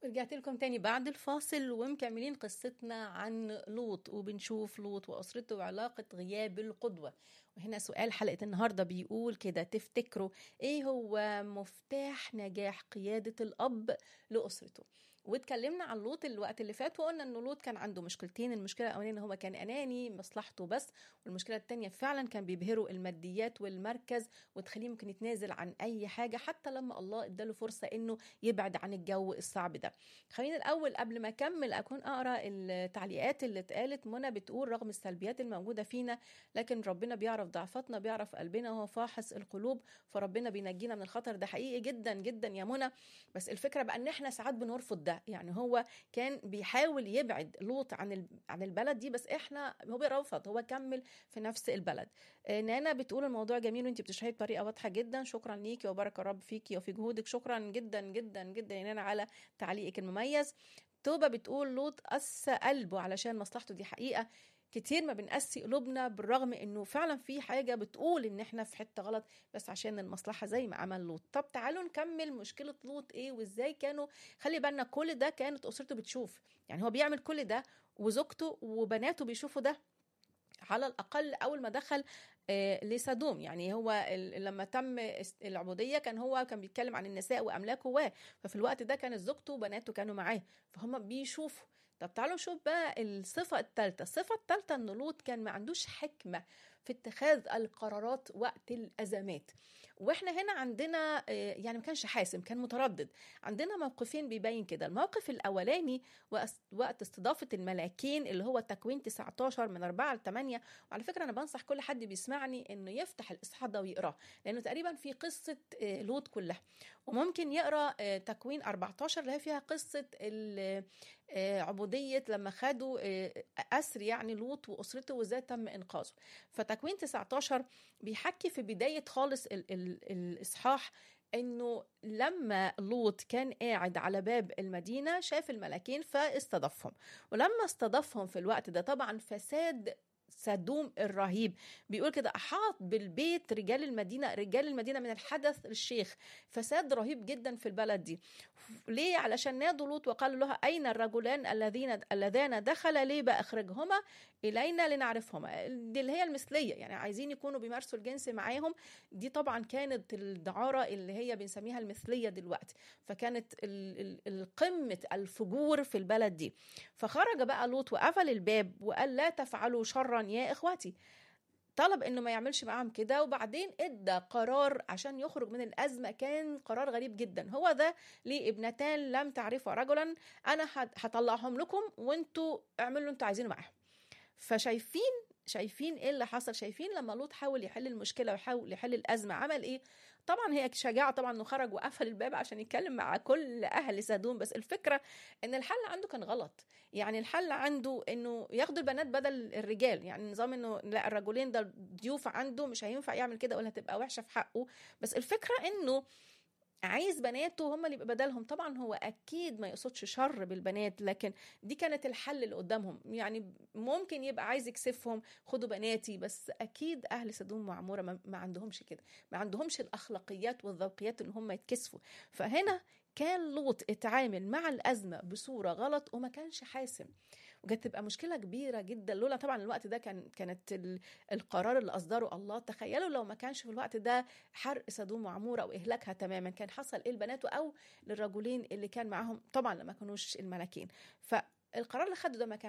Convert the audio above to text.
رجعت لكم تاني بعد الفاصل ومكملين قصتنا عن لوط وبنشوف لوط وأسرته وعلاقة غياب القدوة وهنا سؤال حلقة النهاردة بيقول كده تفتكروا ايه هو مفتاح نجاح قيادة الأب لأسرته واتكلمنا عن لوط الوقت اللي فات وقلنا ان لوط كان عنده مشكلتين المشكله الاولانيه ان هو كان اناني مصلحته بس والمشكله الثانيه فعلا كان بيبهره الماديات والمركز وتخليه ممكن يتنازل عن اي حاجه حتى لما الله اداله فرصه انه يبعد عن الجو الصعب ده خلينا الاول قبل ما اكمل اكون اقرا التعليقات اللي اتقالت منى بتقول رغم السلبيات الموجوده فينا لكن ربنا بيعرف ضعفاتنا بيعرف قلبنا وهو فاحص القلوب فربنا بينجينا من الخطر ده حقيقي جدا جدا يا منى بس الفكره بقى ان احنا ساعات بنرفض ده يعني هو كان بيحاول يبعد لوط عن عن البلد دي بس احنا هو بيرفض هو كمل في نفس البلد نانا بتقول الموضوع جميل وانت بتشرحيه بطريقه واضحه جدا شكرا ليكي وبارك الرب فيكي وفي جهودك شكرا جدا جدا جدا يا نانا على تعليقك المميز توبه بتقول لوط قسى قلبه علشان مصلحته دي حقيقه كتير ما بنقسي قلوبنا بالرغم انه فعلا في حاجه بتقول ان احنا في حته غلط بس عشان المصلحه زي ما عمل لوط طب تعالوا نكمل مشكله لوط ايه وازاي كانوا خلي بالنا كل ده كانت اسرته بتشوف يعني هو بيعمل كل ده وزوجته وبناته بيشوفوا ده على الاقل اول ما دخل لسدوم يعني هو لما تم العبوديه كان هو كان بيتكلم عن النساء واملاك هواه ففي الوقت ده كانت زوجته وبناته كانوا معاه فهم بيشوفوا طب تعالوا نشوف بقى الصفه الثالثه الصفه الثالثه ان لوط كان ما عندوش حكمه في اتخاذ القرارات وقت الازمات واحنا هنا عندنا يعني ما كانش حاسم كان متردد عندنا موقفين بيبين كده الموقف الاولاني وقت استضافه الملاكين اللي هو تكوين 19 من 4 ل 8 وعلى فكره انا بنصح كل حد بيسمعني انه يفتح الاصحاح ده ويقراه لانه تقريبا في قصه لوط كلها وممكن يقرا تكوين 14 اللي هي فيها قصه عبوديه لما خدوا اسر يعني لوط واسرته وازاي تم انقاذه فتكوين 19 بيحكي في بدايه خالص ال ال الاصحاح انه لما لوط كان قاعد على باب المدينه شاف الملاكين فاستضافهم ولما استضافهم في الوقت ده طبعا فساد سدوم الرهيب بيقول كده احاط بالبيت رجال المدينه رجال المدينه من الحدث للشيخ فساد رهيب جدا في البلد دي ليه علشان نادوا لوط وقالوا لها اين الرجلان الذين اللذان دخل ليه بقى اخرجهما الينا لنعرفهما دي اللي هي المثليه يعني عايزين يكونوا بيمارسوا الجنس معاهم دي طبعا كانت الدعاره اللي هي بنسميها المثليه دلوقتي فكانت قمه الفجور في البلد دي فخرج بقى لوط وقفل الباب وقال لا تفعلوا شرا يا اخواتي طلب انه ما يعملش معاهم كده وبعدين ادى قرار عشان يخرج من الازمه كان قرار غريب جدا هو ده ليه ابنتان لم تعرفا رجلا انا هطلعهم لكم وانتوا اعملوا اللي انتوا عايزينه معاهم فشايفين شايفين ايه اللي حصل شايفين لما لوط حاول يحل المشكله ويحاول يحل الازمه عمل ايه طبعا هي شجاعه طبعا انه خرج وقفل الباب عشان يتكلم مع كل اهل سدوم بس الفكره ان الحل عنده كان غلط يعني الحل عنده انه ياخدوا البنات بدل الرجال يعني نظام انه لا الرجلين ده ضيوف عنده مش هينفع يعمل كده ولا هتبقى وحشه في حقه بس الفكره انه عايز بناته هم اللي يبقى بدلهم طبعا هو اكيد ما يقصدش شر بالبنات لكن دي كانت الحل اللي قدامهم يعني ممكن يبقى عايز يكسفهم خدوا بناتي بس اكيد اهل سدوم وعموره ما عندهمش كده ما عندهمش الاخلاقيات والذوقيات ان هم يتكسفوا فهنا كان لوط اتعامل مع الازمه بصوره غلط وما كانش حاسم وكانت تبقى مشكله كبيره جدا لولا طبعا الوقت ده كان كانت القرار اللي اصدره الله تخيلوا لو ما كانش في الوقت ده حرق سدوم وعموره او اهلاكها تماما كان حصل ايه لبناته او للرجلين اللي كان معاهم طبعا لما كانوش الملاكين فالقرار اللي خده ده ما كان